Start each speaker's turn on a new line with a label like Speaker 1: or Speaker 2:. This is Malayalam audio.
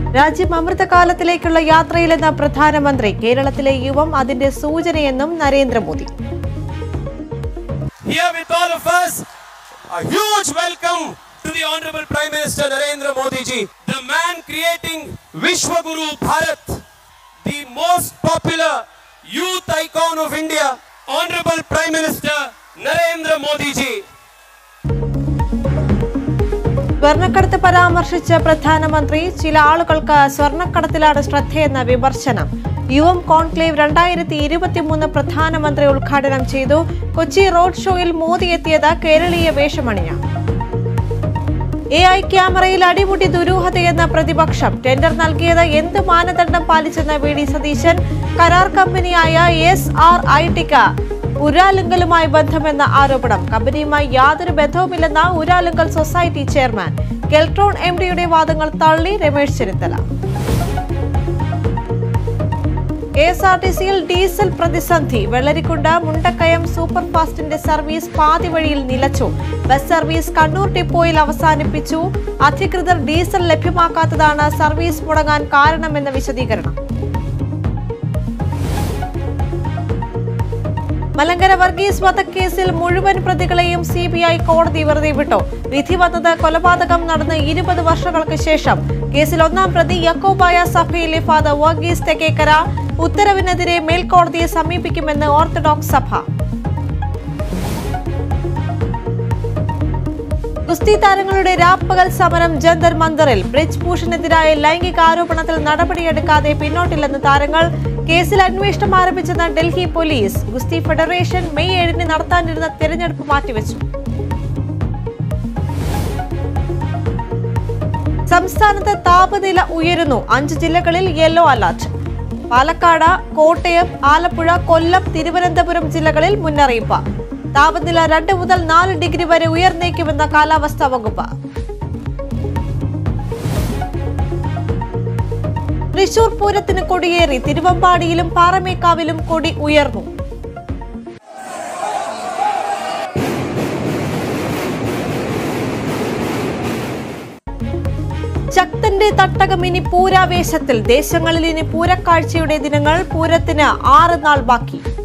Speaker 1: രാജ്യം അമൃതകാലത്തിലേക്കുള്ള യാത്രയിലെന്ന പ്രധാനമന്ത്രി കേരളത്തിലെ യുവം അതിന്റെ സൂചനയെന്നും Narendra Modi
Speaker 2: Here with all of us, a huge welcome to the Honorable Prime Minister Narendra Modi ji, the man creating Vishwaguru Bharat, the most popular youth icon of India, Honorable Prime Minister Narendra Modi ji.
Speaker 1: സ്വർണ്ണക്കടത്ത് പരാമർശിച്ച പ്രധാനമന്ത്രി ചില ആളുകൾക്ക് സ്വർണ്ണക്കടത്തിലാണ് ശ്രദ്ധയെന്ന വിമർശനം യുവം കോൺക്ലേവ് രണ്ടായിരത്തി ഇരുപത്തിമൂന്ന് പ്രധാനമന്ത്രി ഉദ്ഘാടനം ചെയ്തു കൊച്ചി റോഡ് ഷോയിൽ മോദി എത്തിയത് കേരളീയ വേഷമണിഞ്ഞ എ ഐ ക്യാമറയിൽ അടിമുടി ദുരൂഹതയെന്ന പ്രതിപക്ഷം ടെൻഡർ നൽകിയത് എന്ത് മാനദണ്ഡം പാലിച്ചെന്ന വി ഡി സതീശൻ കരാർ കമ്പനിയായ എസ് ആർ ഐ ടിക്ക് ഉരാലുങ്കലുമായി ബന്ധമെന്ന ആരോപണം കമ്പനിയുമായി യാതൊരു ബന്ധവുമില്ലെന്ന Uralungal society chairman Keltron M ഡിയുടെ വാദങ്ങൾ തള്ളി Ramesh Chennithala K S R T സിയിൽ ഡീസൽ പ്രതിസന്ധി വെള്ളരിക്കുണ്ട് മുണ്ടക്കയം സൂപ്പർ ഫാസ്റ്റിന്റെ സർവീസ് പാതി വഴിയിൽ നിലച്ചു ബസ് സർവീസ് കണ്ണൂർ ഡിപ്പോയിൽ അവസാനിപ്പിച്ചു അധികൃതർ ഡീസൽ ലഭ്യമാക്കാത്തതാണ് സർവീസ് മുടങ്ങാൻ കാരണമെന്ന വിശദീകരണം മലങ്കര വർഗീസ് വധക്കേസിൽ മുഴുവൻ പ്രതികളെയും സി ബി ഐ കോടതി വെറുതെ വിട്ടു വിധി വന്നത് കൊലപാതകം നടന്ന് ഇരുപത് വർഷങ്ങൾക്ക് ശേഷം കേസിൽ ഒന്നാം പ്രതി യക്കോബായ സഭയിലെ ഫാദർ വർഗീസ് തെക്കേക്കര ഉത്തരവിനെതിരെ മേൽക്കോടതിയെ സമീപിക്കുമെന്ന് ഓർത്തഡോക്സ് സഭ ഗുസ്തി താരങ്ങളുടെ രാപ്പകൽ സമരം ജന്തർ മന്ദറിൽ ബ്രിജ് ഭൂഷണെതിരായ ലൈംഗിക ആരോപണത്തിൽ നടപടിയെടുക്കാതെ പിന്നോട്ടില്ലെന്ന് താരങ്ങൾ കേസിൽ അന്വേഷണം ആരംഭിച്ചെന്ന ഡൽഹി പോലീസ് ഗുസ്തി ഫെഡറേഷൻ മെയ് ഏഴിന് നടത്താനിരുന്ന തെരഞ്ഞെടുപ്പ് മാറ്റിവെച്ചു സംസ്ഥാനത്ത് താപനില ഉയരുന്നു അഞ്ച് ജില്ലകളിൽ യെല്ലോ അലർട്ട് പാലക്കാട് കോട്ടയം ആലപ്പുഴ കൊല്ലം തിരുവനന്തപുരം ജില്ലകളിൽ മുന്നറിയിപ്പ് താപനില രണ്ട് മുതൽ നാല് ഡിഗ്രി വരെ ഉയർന്നേക്കുമെന്ന കാലാവസ്ഥാ വകുപ്പ് തൃശൂർ പൂരത്തിന് കൊടിയേറി തിരുവമ്പാടിയിലും പാറമേക്കാവിലും കൊടി ഉയർന്നു ശക്തന്റെ തട്ടകം ഇനി പൂരാവേശത്തിൽ ദേശങ്ങളിൽ ഇനി പൂരക്കാഴ്ചയുടെ ദിനങ്ങൾ പൂരത്തിന് ആറ് നാൾ ബാക്കി